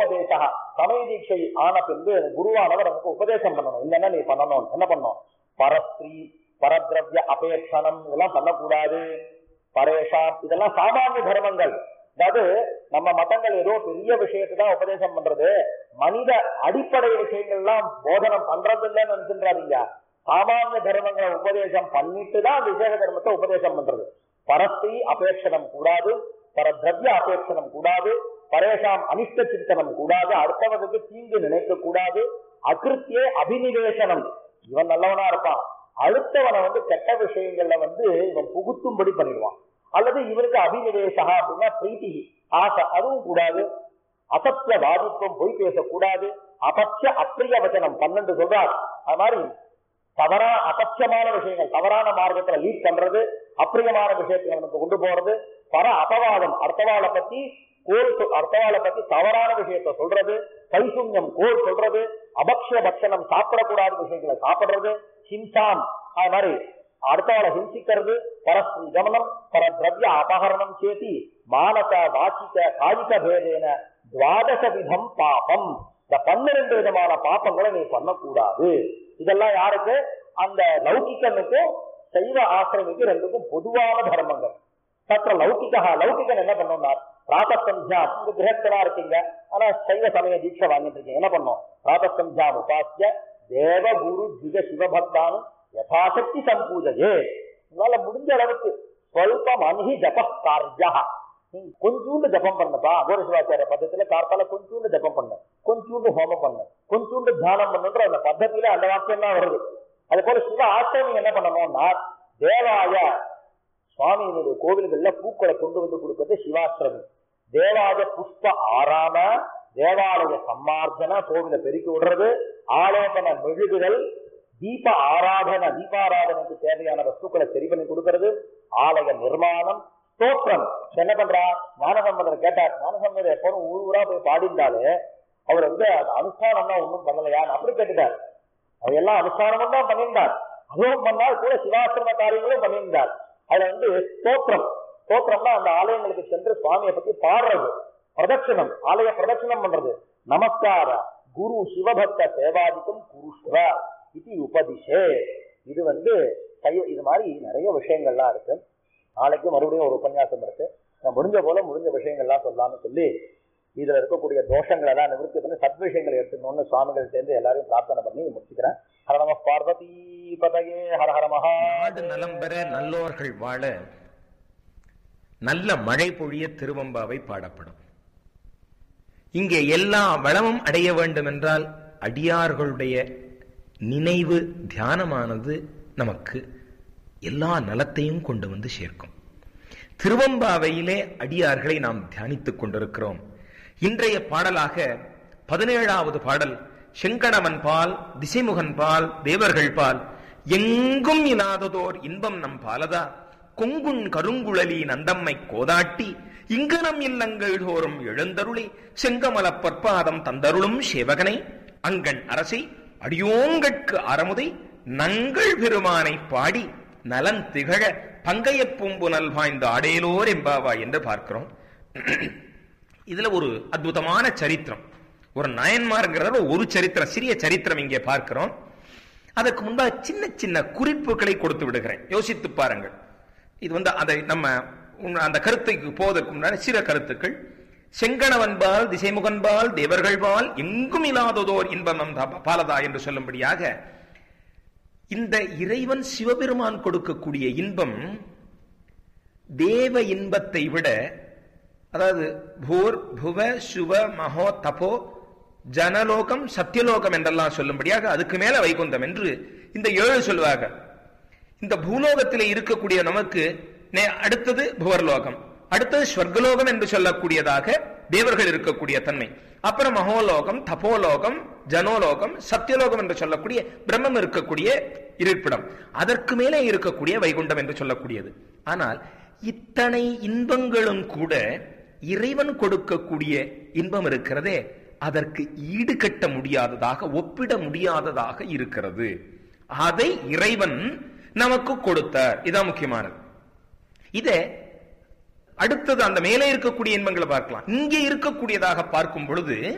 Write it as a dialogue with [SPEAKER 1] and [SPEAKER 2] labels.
[SPEAKER 1] தீட்சோபதேசா சமய தீட்சை ஆன பின்பு குருவானவர் நமக்கு உபதேசம் பண்ணணும் இல்லைன்னா நீ பண்ணணும் என்ன பண்ணணும் பரஸ்திரீ பரத்ரவ்ய அபேட்சணம் இதெல்லாம் பண்ணக்கூடாது பரேஷாம் இதெல்லாம் சாமானிய தர்மங்கள் அதாவது நம்ம மதங்கள் ஏதோ பெரிய விஷயத்தை தான் உபதேசம் பண்றது மனித அடிப்படை விஷயங்கள்லாம் போதனம் பண்றது இல்லைன்னு நினைச்சுன்றாதீங்க சாமானிய தர்மங்களை உபதேசம் பண்ணிட்டு தான் விசேஷ தர்மத்தை உபதேசம் பண்றது பரஸ்திரி அபேட்சணம் கூடாது பரத்ரவ்ய அபேட்சணம் கூடாது பரேஷாம் அனிஷ்ட சிந்தனம் கூடாது அடுத்தவனுக்கு தீங்கு நினைக்க கூடாது அகிருத்தியே அபினிவேசனம் இவன் நல்லவனா இருப்பான் அடுத்தவனை வந்து கெட்ட விஷயங்கள்ல வந்து இவன் புகுத்தும்படி பண்ணிடுவான் அல்லது இவனுக்கு அபினிவேசா அப்படின்னா பிரீத்தி ஆசை அதுவும் கூடாது அசத்திய வாதித்துவம் பொய் பேசக்கூடாது அபட்ச அப்பிரிய வச்சனம் பன்னெண்டு சொல்றார் அது மாதிரி தவறா அபட்சமான விஷயங்கள் தவறான மார்க்கத்துல லீட் பண்றது அப்பிரியமான விஷயத்தை அவனுக்கு கொண்டு போறது பர அபவாதம் அடுத்தவாளை பத்தி கோல் சொல்- அடுத்தவாளை பத்தி தவறான விஷயத்தை சொல்றது கைசுண்யம் கோல் சொல்றது அபக்ஷ பட்சணம் சாப்பிடக்கூடாத விஷயங்களை சாப்பிடுறது ஹிம்சாம் அது மாதிரி அடுத்தவளை ஹிம்சிக்கிறது பரஸ்திரி கமனம் பர திரவிய அபகரணம் சேதி மானச வாச்சிக காலிக பேதேன துவாதச விதம் பாபம் இந்த பன்னிரண்டு விதமான பாப்பங்களை நீ பண்ணக்கூடாது இதெல்லாம் யாருக்கு அந்த லௌகிக்கனுக்கும் சைவ ஆசிரமிக்கு ரெண்டுக்கும் பொதுவான தர்மங்கள் தற்ற லௌகிகா லௌகிகன் என்ன பண்ணுவார் பிராத்தசந்தியா உங்க கிரகஸ்தனா இருக்கீங்க ஆனா சைவ சமய தீட்சை வாங்கிட்டு இருக்கீங்க என்ன பண்ணும் பிராத்தசந்தியா உபாசிய தேவ குரு ஜிக சிவபக்தானு யதாசக்தி சம்பூஜையே உங்களால முடிஞ்ச அளவுக்கு ஸ்வல்பம் அன்ஹி ஜப கார்யா நீங்க கொஞ்சூண்டு ஜபம் பண்ணப்பா அகோர சிவாச்சாரிய பద్ధతిలో கார்த்தால கொஞ்சூண்டு ஜபம் பண்ணு கொஞ்சூண்டு ஹோமம் பண்ணு கொஞ்சூண்டு தியானம் பண்ணுன்ற அந்த பద్ధతిயில அந்த வாக்கியம் தான் வருது அது போல சிவ ஆசிரமம் என்ன பண்ணணும்னா தேவாய சுவாமியினுடைய கோவில்கள்ல பூக்களை கொண்டு வந்து கொடுக்கிறது சிவாசிரமி தேவாலய புஷ்ப ஆராம தேவாலய சம்மார்ஜன கோவிலை பெருக்கி விடுறது ஆலோசன மெழுகுதல் தீப ஆராதன தீபாராதனைக்கு தேவையான வஸ்துக்களை சரி பண்ணி கொடுக்கிறது ஆலய நிர்மாணம் ஸ்தோத்திரம் என்ன பண்றா ஞானசம்பந்தர் கேட்டார் ஞானசம்பந்தர் எப்போதும் ஊர் ஊரா போய் பாடிந்தாலே அவர் வந்து அந்த அனுஷ்டானம்லாம் ஒன்றும் பண்ணலையான்னு அப்படி கேட்டுட்டார் அவர் எல்லாம் அனுஷ்டானமும் தான் பண்ணியிருந்தார் அதுவும் பண்ணால் கூட சிவாசிரம காரியங்களும் பண்ணியிருந்தார் அதுல வந்து ஸ்தோத்திரம் ஸ்தோத்திரம்னா அந்த ஆலயங்களுக்கு சென்று சுவாமியை பத்தி பாடுறது பிரதட்சணம் ஆலய பிரதட்சணம் பண்றது நமஸ்கார குரு சிவபக்த சேவாதிக்கும் குருஷ்வ இது உபதிஷே இது வந்து சைவ இது மாதிரி நிறைய விஷயங்கள்லாம் இருக்கு நாளைக்கு மறுபடியும் ஒரு உபன்யாசம் இருக்கு நான் முடிஞ்ச போல முடிஞ்ச விஷயங்கள்லாம் சொல்லலாம்னு சொல்லி இதுல இருக்கக்கூடிய தோஷங்களை எல்லாம் நிவர்த்தி பண்ணி சத் விஷயங்களை எடுத்துக்கணும்னு சுவாமிகள் சேர்ந்து எல்லாரையும் பிரார்த்தனை பண்ணி முடிச்சுக்கிறேன் ஹர நம பார்வதி பதயே ஹர ஹர மகா
[SPEAKER 2] நாடு நலம் பெற நல்லோர்கள் வாழ நல்ல மழை பொழிய திருவம்பாவை பாடப்படும் இங்கே எல்லா வளமும் அடைய வேண்டும் என்றால் அடியார்களுடைய நினைவு தியானமானது நமக்கு எல்லா நலத்தையும் கொண்டு வந்து சேர்க்கும் திருவம்பாவையிலே அடியார்களை நாம் தியானித்துக் கொண்டிருக்கிறோம் இன்றைய பாடலாக பதினேழாவது பாடல் செங்கணவன் பால் திசைமுகன் பால் தேவர்கள் பால் எங்கும் இல்லாததோர் இன்பம் நம் பாலதா கொங்குண் கருங்குழலி நந்தம்மை கோதாட்டி இங்கு நம் இல்லங்கள் தோறும் எழுந்தருளி செங்கமலப் பற்பாதம் தந்தருளும் சேவகனை அங்கண் அரசை அடியோங்கட்கு அறமுதை நங்கள் பெருமானை பாடி நலன் திகழ பங்கைய பூம்புனல் வாய்ந்த ஆடேலோர் எம்பாவா என்று பார்க்கிறோம் இதுல ஒரு அற்புதமான சரித்திரம் ஒரு நயன்மார்ங்கிறத ஒரு சரித்திரம் சிறிய சரித்திரம் இங்கே பார்க்கிறோம் அதற்கு முன்பாக சின்ன சின்ன குறிப்புகளை கொடுத்து விடுகிறேன் யோசித்து பாருங்கள் இது வந்து அதை நம்ம உன் அந்த கருத்துக்கு போவதற்கு முன்னாடி சில கருத்துக்கள் செங்கணவன்பால் திசைமுகன்பால் தேவர்கள்பால் எங்கும் இல்லாததோர் இன்பம் நம் தா- பாலதா என்று சொல்லும்படியாக இந்த இறைவன் சிவபெருமான் கொடுக்கக்கூடிய இன்பம் தேவ இன்பத்தை விட அதாவது பூர் புவ சுவ மகோ தபோ ஜனலோகம் சத்தியலோகம் என்றெல்லாம் சொல்லும்படியாக அதுக்கு மேல வைகுந்தம் என்று இந்த ஏழு சொல்லுவாங்க இந்த பூலோகத்திலே இருக்கக்கூடிய நமக்கு நே- அடுத்தது புவர்லோகம் அடுத்தது ஸ்வர்கலோகம் என்று சொல்லக்கூடியதாக தேவர்கள் இருக்கக்கூடிய தன்மை அப்புறம் மகோலோகம் தபோலோகம் ஜனோலோகம் சத்தியலோகம் என்று சொல்லக்கூடிய பிரம்மம் இருக்கக்கூடிய இருப்பிடம் அதற்கு மேலே இருக்கக்கூடிய வைகுண்டம் என்று சொல்லக்கூடியது ஆனால் இத்தனை இன்பங்களும் கூட இறைவன் கொடுக்கக்கூடிய இன்பம் இருக்கிறதே அதற்கு ஈடுகட்ட முடியாததாக ஒப்பிட முடியாததாக இருக்கிறது அதை இறைவன் நமக்கு கொடுத்தார் இதான் முக்கியமானது இத அடுத்தது அந்த மேலே இருக்கக்கூடிய இன்பங்களை பார்க்கலாம் இங்கே இருக்கக்கூடியதாக பார்க்கும் பொழுது